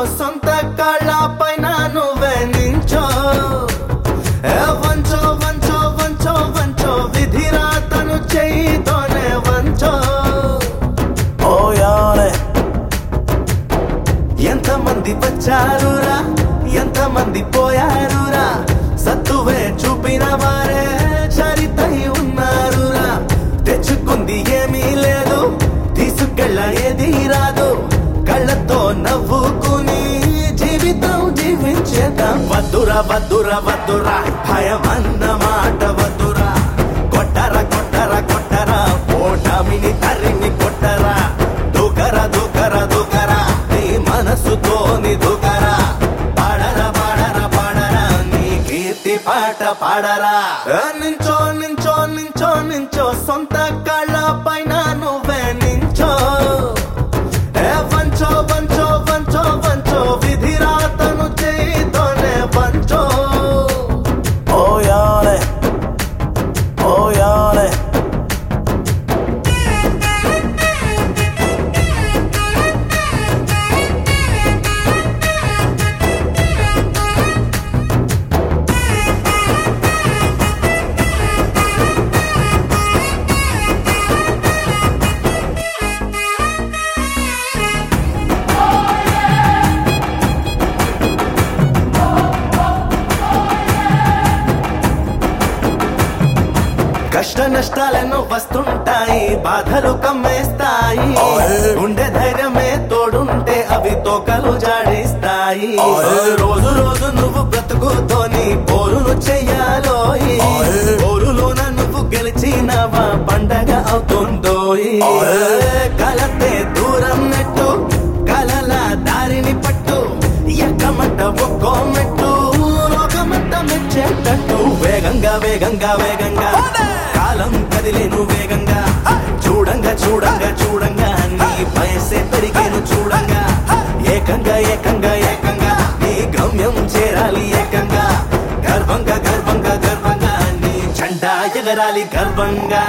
సొంత కాళ్ళ పైన నువ్వే నించో ఏ వంచో వంచో వంచో వంచో విధిరా తను చెయ్యితోనే వంచో ఓయాలే ఎంతమంది వచ్చారురా ఎంతమంది పోయారురా సత్తువే చూపిన వారే చరితై ఉన్నారురా తెచ్చుకుంది ఏమీ లేదు తీసుకెళ్ళ ఏది రాదు కళ్ళతో నవ్వుకుని జీవితం జీవించేద్దాం వద్దురా వద్దురా వద్దురా భయం అన్న మాట వద్దురా కొట్టరా కొట్టరా కొట్టరా ఓటమిని తరిమి కొట్టరా దూకరా దూకరా దూకరా నీ మనసుతోని దూకరా పాడరా పాడరా పాడరా నీ కీర్తి పాట పాడరా ఏ నించో నించో నించో నించో సొంత కాళ్ళ పైన నువ్వే నించో ఏ వంచో వంచో వంచో వంచో విధిరాతను చేతోనే వంచో ఓయాలే ఓయాలే కష్ట నష్టాలను వస్తుంటాయి బాధలు కమ్మేస్తాయి ఆయ్. ఉండే ధైర్యమే తోడుంటే అవి తోకలు జాడిస్తాయి ఆయ్. రోజు రోజు నువ్వు బ్రతుకుతోని పోరును చెయ్యాలోయి ఆయ్. పోరులోన నువ్వు గెలిచినవా పండగ అవుతుందోయి ఆయ్. కలతే దూరం నెట్టు కలల దారిని పట్టు ఎక్కమంట ఒక్కో మెట్టు లోకమంట మెచ్చేటట్టు వేగంగా వేగంగా వేగంగా కాలం కదిలేను వేగంగా చూడంగా చూడంగా చూడంగా నీ వయసే పెరిగేను చూడంగా ఏకంగా ఏకంగా ఏకంగా నీ గమ్యం చేరాలి ఏకంగా గర్వంగా గర్వంగా గర్వంగా నీ జెండా ఎగరాలి గర్వంగా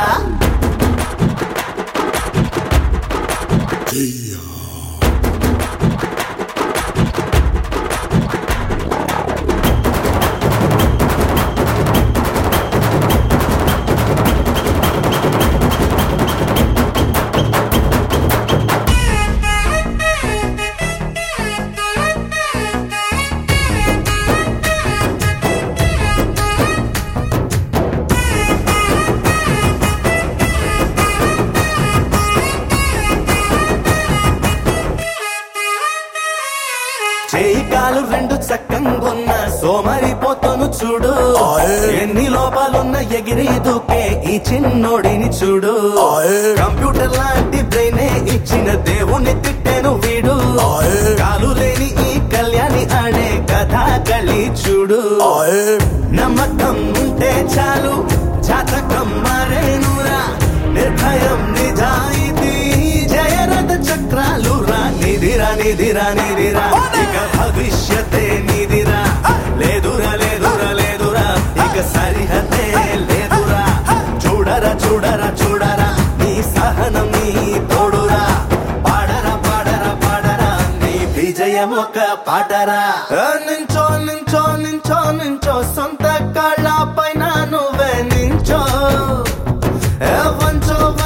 చేయి కాలు రెండు చక్కంగున్న సోమరిపోతను చూడు ఆయ్. ఎన్ని లోపాలున్న ఎగిరి దూకే ఈ చిన్నోడిని చూడు ఆయ్. కంప్యూటర్ లాంటి బ్రెయినే ఇచ్చిన దేవుని తిట్టెను వీడు ఆయ్. కాలు లేని ఈ కళ్యాణి ఆడే కథా కళి చూడు ఓయ్ నమ్మకం ఉంటే చాలు జాతకం మారేనురా నిర్భయం నిజాయితీ జయరథ చక్రాలు రా నిధిరా నిధిరా నిధిరా ఇక భవిష్యతే నిధిరా లేదురా లేదురా లేదురా ఇక సరిహద్దే లేదురా చూడరా చూడరా చూడరా నీ సహనం నీ తోడురా పాడరా పాడరా పాడరా నీ విజయం ఒక పాటరా ఆ, నించో నించో నించో నించో సొంత కాళ్ళ పైన నువ్వే నించో ఏ వంచో